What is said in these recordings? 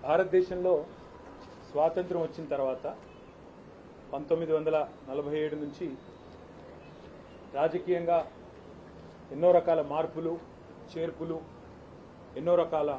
భారతదేశంలో స్వాతంత్రం వచ్చిన తర్వాత పంతొమ్మిది వందల నలభై ఏడు నుంచి రాజకీయంగా ఎన్నో రకాల మార్పులు చేర్పులు ఎన్నో రకాల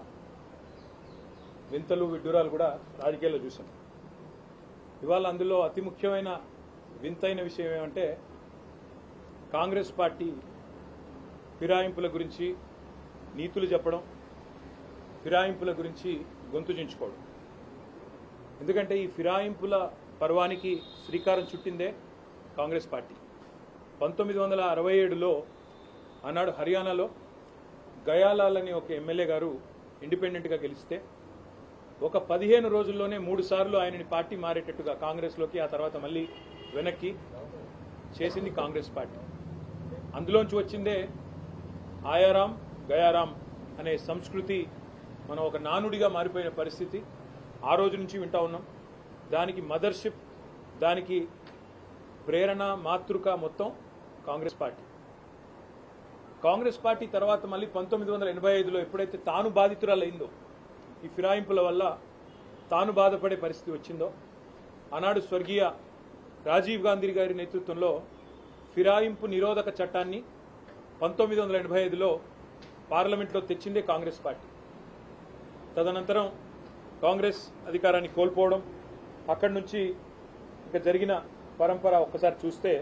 వింతలు విడ్డూరాలు కూడా రాజకీయాల్లో చూసాం ఇవాళ అందులో అతి ముఖ్యమైన వింతైన విషయం ఏమంటే కాంగ్రెస్ పార్టీ ఫిరాయింపుల గురించి నీతులు చెప్పడం ఫిరాయింపుల గురించి గొంతు చించుకోవడం ఎందుకంటే ఈ ఫిరాయింపుల పర్వానికి శ్రీకారం చుట్టిందే కాంగ్రెస్ పార్టీ పంతొమ్మిది వందల అరవై ఏడులో ఆనాడు హర్యానాలో గయాలాల్ అని ఒక ఎమ్మెల్యే గారు ఇండిపెండెంట్గా గెలిస్తే ఒక పదిహేను రోజుల్లోనే మూడు సార్లు ఆయనని పార్టీ మారేటట్టుగా కాంగ్రెస్లోకి ఆ తర్వాత మళ్ళీ వెనక్కి చేసింది కాంగ్రెస్ పార్టీ అందులోంచి వచ్చిందే ఆయారాం గయారాం అనే సంస్కృతి మనం ఒక నానుడిగా మారిపోయిన పరిస్థితి ఆ రోజు నుంచి వింటా ఉన్నాం దానికి మదర్షిప్ దానికి ప్రేరణ మాతృక మొత్తం కాంగ్రెస్ పార్టీ కాంగ్రెస్ పార్టీ తర్వాత మళ్ళీ పంతొమ్మిది వందల ఎనభై ఐదులో ఎప్పుడైతే తాను బాధితురాలైందో ఈ ఫిరాయింపుల వల్ల తాను బాధపడే పరిస్థితి వచ్చిందో ఆనాడు స్వర్గీయ రాజీవ్ గాంధీ గారి నేతృత్వంలో ఫిరాయింపు నిరోధక చట్టాన్ని పంతొమ్మిది వందల ఎనభై ఐదులో పార్లమెంట్లో తెచ్చిందే కాంగ్రెస్ పార్టీ తదనంతరం కాంగ్రెస్ అధికారాన్ని కోల్పోవడం అక్కడి నుంచి ఇక జరిగిన పరంపర ఒక్కసారి చూస్తే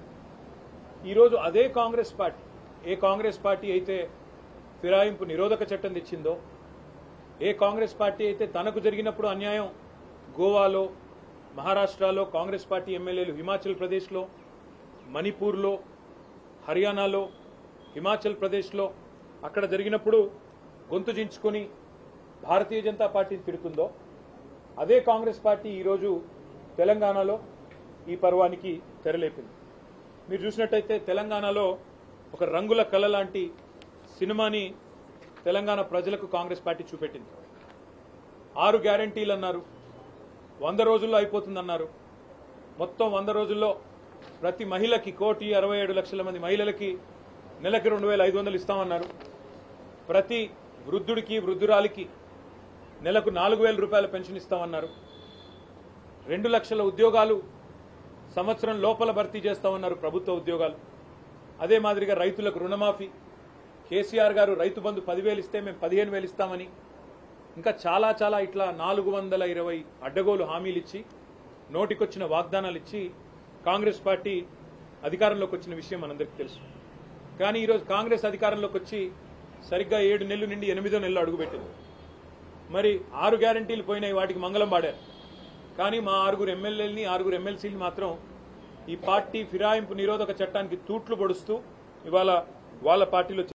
ఈరోజు అదే కాంగ్రెస్ పార్టీ ఏ కాంగ్రెస్ పార్టీ అయితే ఫిరాయింపు నిరోధక చట్టం తెచ్చిందో ఏ కాంగ్రెస్ పార్టీ అయితే తనకు జరిగినప్పుడు అన్యాయం గోవాలో మహారాష్ట్రలో కాంగ్రెస్ పార్టీ ఎమ్మెల్యేలు హిమాచల్ ప్రదేశ్లో మణిపూర్లో హర్యానాలో హిమాచల్ ప్రదేశ్లో అక్కడ జరిగినప్పుడు గొంతు చించుకొని భారతీయ జనతా పార్టీని తిడుతుందో అదే కాంగ్రెస్ పార్టీ ఈరోజు తెలంగాణలో ఈ పర్వానికి తెరలేపింది మీరు చూసినట్టయితే తెలంగాణలో ఒక రంగుల కళ లాంటి సినిమాని తెలంగాణ ప్రజలకు కాంగ్రెస్ పార్టీ చూపెట్టింది ఆరు గ్యారంటీలు అన్నారు వంద రోజుల్లో అయిపోతుందన్నారు మొత్తం వంద రోజుల్లో ప్రతి మహిళకి కోటి అరవై ఏడు లక్షల మంది మహిళలకి నెలకి రెండు వేల ఐదు వందలు ఇస్తామన్నారు ప్రతి వృద్ధుడికి వృద్ధురాలికి నెలకు నాలుగు వేల రూపాయల పెన్షన్ ఇస్తామన్నారు రెండు లక్షల ఉద్యోగాలు సంవత్సరం లోపల భర్తీ చేస్తామన్నారు ప్రభుత్వ ఉద్యోగాలు అదే మాదిరిగా రైతులకు రుణమాఫీ కేసీఆర్ గారు రైతు బంధు పదివేలు ఇస్తే మేము పదిహేను వేలు ఇస్తామని ఇంకా చాలా చాలా ఇట్లా నాలుగు వందల ఇరవై అడ్డగోలు హామీలు ఇచ్చి నోటికొచ్చిన వాగ్దానాలు ఇచ్చి కాంగ్రెస్ పార్టీ అధికారంలోకి వచ్చిన విషయం మనందరికీ తెలుసు కానీ ఈరోజు కాంగ్రెస్ అధికారంలోకి వచ్చి సరిగ్గా ఏడు నెలలు నుండి ఎనిమిదో నెలలు అడుగుపెట్టింది మరి ఆరు గ్యారంటీలు పోయినాయి వాటికి మంగళం పాడారు కానీ మా ఆరుగురు ఎమ్మెల్యేలని ఆరుగురు ఎమ్మెల్సీలు మాత్రం ఈ పార్టీ ఫిరాయింపు నిరోధక చట్టానికి తూట్లు పొడుస్తూ ఇవాళ వాళ్ళ పార్టీలో